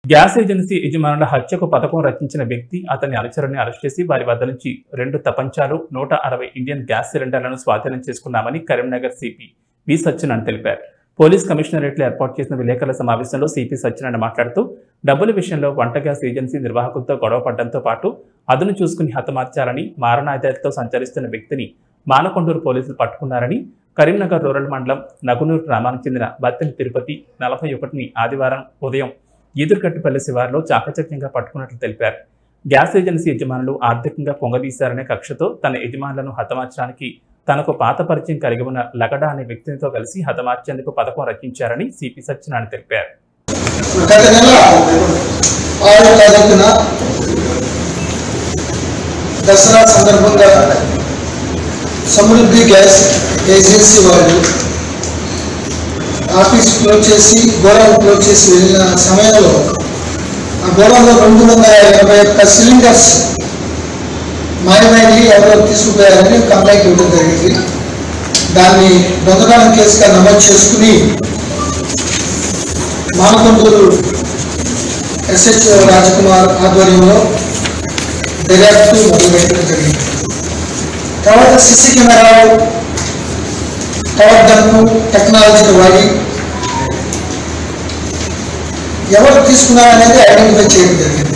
gas agency యజమానుల హత్యకు పథకం రచించిన వ్యక్తి అతని అనుచరుని అరెస్ట్ చేసి వారి వద్ద నుంచి రెండు తపంచాలు నూట అరవై ఇండియన్ గ్యాస్ సిలిండర్లను స్వాధీనం చేసుకున్నామని కరీంనగర్ సిపి వి సత్యనారాయణ తెలిపారు పోలీస్ కమిషనరేట్లో ఏర్పాటు చేసిన విలేకరుల సమావేశంలో సిపి సత్యనారాయణ మాట్లాడుతూ డబ్బుల విషయంలో వంట గ్యాస్ ఏజెన్సీ నిర్వాహకులతో గొడవ పడడంతో పాటు అదును చూసుకుని హతమార్చాలని మారణాయుధాలతో సంచరిస్తున్న వ్యక్తిని మానకొండూరు పోలీసులు పట్టుకున్నారని కరీంనగర్ రూరల్ మండలం నగునూరు గ్రామానికి చెందిన బత్తెని తిరుపతి నలభై ఒకటిని ఆదివారం ఉదయం ఈదురుకట్టుపల్లి శివారులో చాకచక్యంగా పట్టుకున్నట్లు తెలిపారు గ్యాస్ ఏజెన్సీ యజమానులు ఆర్థికంగా పొంగదీశారనే కక్షతో తన యజమానులను హతమార్చడానికి తనకు పాత పరిచయం కలిగి ఉన్న లగడా అనే వ్యక్తితో కలిసి హతమార్చేందుకు పథకం రచించారని సిపి సత్యనారాయణ తెలిపారు గత నెల ఆరో తారీఖున దసరా సందర్భంగా సమృద్ధి గ్యాస్ ఏజెన్సీ వాళ్ళు ఆఫీస్ క్లోజ్ చేసి గోడౌన్ క్లోజ్ చేసి వెళ్ళిన సమయంలో ఆ గోడౌన్లో రెండు వందల ఎనభై ఒక్క సిలిండర్స్ మాయమైనవి ఎవరో తీసుకుపోయారని కంప్లైంట్ ఇవ్వడం జరిగింది దాన్ని దొంగతనం కేసుగా నమోదు చేసుకుని మానకొండూరు ఎస్హెచ్ఓ రాజకుమార్ ఆధ్వర్యంలో దర్యాప్తు మొదలుపెట్టడం జరిగింది తర్వాత సిసి కెమెరాలు పవర్ గన్ను టెక్నాలజీని వాడి ఎవరు తీసుకున్నారనేది ఐడెంటిఫై చేయడం జరిగింది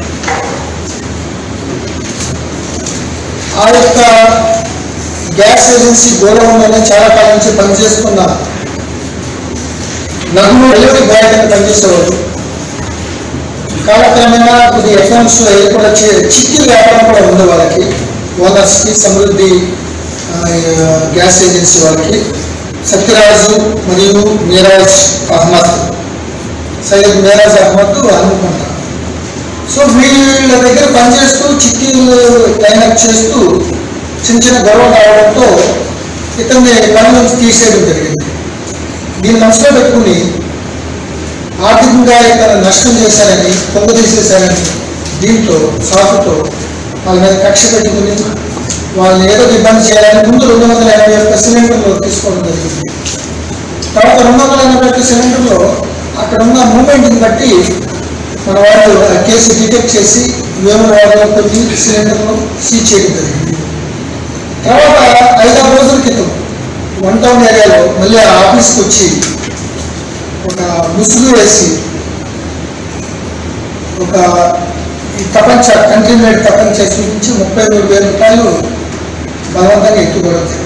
ఆ యొక్క గ్యాస్ ఏజెన్సీ గోడౌన్లోనే చాలా కాలం నుంచి పనిచేస్తున్న నలుగురు డెలివరీ బాయ్ కింద పనిచేసేవాడు కాలక్రమేణా కొద్ది అకౌంట్స్ కూడా చే- చిట్టి వ్యాపారం కూడా ఉంది వాళ్ళకి ఓనర్స్కి సమృద్ధి ఆ, గ్యాస్ ఏజెన్సీ వాళ్ళకి సత్యరాజు మరియు మీరాజ్ అహ్మద్ సయ్యద్ మీరాజ్ అహ్మద్ అనుకుంటా సో వీళ్ళ దగ్గర పనిచేస్తూ చిట్టీలు లైనప్ చేస్తూ చిన్న చిన్న గొడవ రావడంతో ఇతన్ని పని నుంచి తీసేయడం జరిగింది దీన్ని మనసులో పెట్టుకుని ఆర్థికంగా ఇతను నష్టం చేశారని పొంగ తీసేశారని దీంతో సాకుతో వాళ్ళ మీద కక్ష పెట్టుకుని వాళ్ళని ఏదో ఒక ఇబ్బంది చేయాలని ముందు రెండు వందల ఎనభై ఒక్క సిలిండర్లు తీసుకోవడం జరిగింది తర్వాత రెండు వందల ఎనభై ఒక్క సిలిండర్లో అక్కడ ఉన్న మూమెంట్ని బట్టి మన వాళ్ళు ఆ కేసు డిటెక్ట్ చేసి వేము వాళ్ళు కొన్ని సిలిండర్లు సీజ్ చేయడం జరిగింది తర్వాత ఐదారు రోజుల క్రితం వన్ టౌన్ ఏరియాలో మళ్ళీ ఆ ఆఫీస్కి వచ్చి ఒక ముసుగు వేసి ఒక ఈ ప్రపంచ కంట్రీ మేడ్ ప్రపంచ చూపించి ముప్పై మూడు వేల రూపాయలు బలవంతంగా ఎత్తుకోవడం జరిగింది